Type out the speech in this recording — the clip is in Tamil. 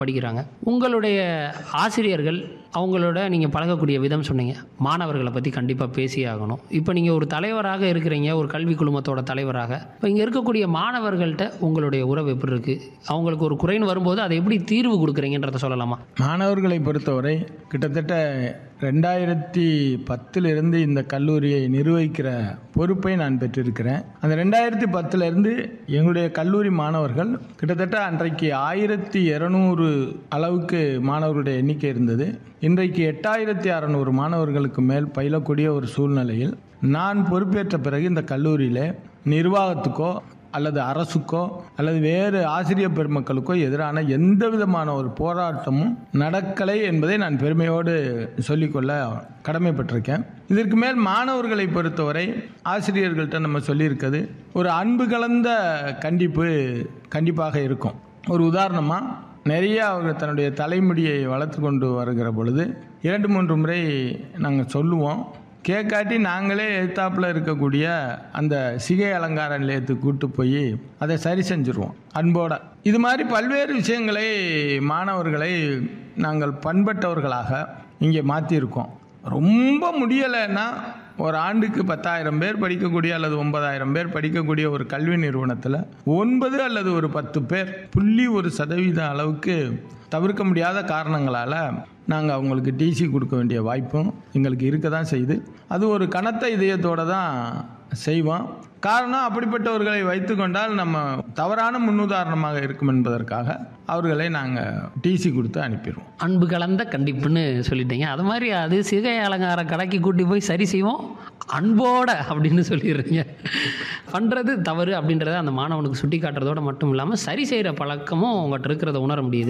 படிக்கிறாங்க உங்களுடைய ஆசிரியர்கள் அவங்களோட நீங்கள் பழகக்கூடிய விதம் சொன்னீங்க மாணவர்களை பற்றி கண்டிப்பாக பேசியே ஆகணும் இப்போ நீங்கள் ஒரு தலைவராக இருக்கிறீங்க ஒரு கல்வி குழுமத்தோட தலைவராக இப்போ இங்கே இருக்கக்கூடிய மாணவர்கள்ட்ட உங்களுடைய உறவு எப்படி இருக்குது அவங்களுக்கு ஒரு குறைன்னு வரும்போது அதை எப்படி தீர்வு கொடுக்குறீங்கன்றத சொல்லலாமா மாணவர்களை பொறுத்தவரை கிட்டத்தட்ட ரெண்டாயிரத்தி பத்திலிருந்து இந்த கல்லூரியை நிர்வகிக்கிற பொறுப்பை நான் பெற்றிருக்கிறேன் அந்த ரெண்டாயிரத்தி பத்திலிருந்து எங்களுடைய கல்லூரி மாணவர்கள் கிட்டத்தட்ட அன்றைக்கு ஆயிரத்தி இரநூறு அளவுக்கு மாணவர்களுடைய எண்ணிக்கை இருந்தது இன்றைக்கு எட்டாயிரத்தி அறநூறு மாணவர்களுக்கு மேல் பயிலக்கூடிய ஒரு சூழ்நிலையில் நான் பொறுப்பேற்ற பிறகு இந்த கல்லூரியில் நிர்வாகத்துக்கோ அல்லது அரசுக்கோ அல்லது வேறு ஆசிரியர் பெருமக்களுக்கோ எதிரான எந்த விதமான ஒரு போராட்டமும் நடக்கலை என்பதை நான் பெருமையோடு சொல்லிக்கொள்ள கடமைப்பட்டிருக்கேன் இதற்கு மேல் மாணவர்களை பொறுத்தவரை ஆசிரியர்கள்ட்ட நம்ம சொல்லியிருக்கிறது ஒரு அன்பு கலந்த கண்டிப்பு கண்டிப்பாக இருக்கும் ஒரு உதாரணமாக நிறைய அவர் தன்னுடைய தலைமுடியை வளர்த்து கொண்டு வருகிற பொழுது இரண்டு மூன்று முறை நாங்கள் சொல்லுவோம் கேட்காட்டி நாங்களே எதிர்த்தாப்புல இருக்கக்கூடிய அந்த சிகை அலங்கார நிலையத்துக்கு கூட்டு போய் அதை சரி செஞ்சுருவோம் அன்போட இது மாதிரி பல்வேறு விஷயங்களை மாணவர்களை நாங்கள் பண்பட்டவர்களாக இங்கே மாற்றியிருக்கோம் ரொம்ப முடியலைன்னா ஒரு ஆண்டுக்கு பத்தாயிரம் பேர் படிக்கக்கூடிய அல்லது ஒன்பதாயிரம் பேர் படிக்கக்கூடிய ஒரு கல்வி நிறுவனத்தில் ஒன்பது அல்லது ஒரு பத்து பேர் புள்ளி ஒரு சதவீதம் அளவுக்கு தவிர்க்க முடியாத காரணங்களால் நாங்கள் அவங்களுக்கு டிசி கொடுக்க வேண்டிய வாய்ப்பும் எங்களுக்கு இருக்க தான் செய்யுது அது ஒரு கனத்த இதயத்தோடு தான் செய்வோம் காரணம் அப்படிப்பட்டவர்களை வைத்து கொண்டால் நம்ம தவறான முன்னுதாரணமாக இருக்கும் என்பதற்காக அவர்களை நாங்கள் டிசி கொடுத்து அனுப்பிடுவோம் அன்பு கலந்த கண்டிப்புன்னு சொல்லிட்டீங்க அது மாதிரி அது சிகை அலங்கார கடைக்கு கூட்டி போய் சரி செய்வோம் அன்போட அப்படின்னு சொல்லிடுறீங்க பண்ணுறது தவறு அப்படின்றத அந்த மாணவனுக்கு சுட்டி காட்டுறதோட மட்டும் இல்லாமல் சரி செய்கிற பழக்கமும் உங்கள்கிட்ட இருக்கிறத உணர முடியுது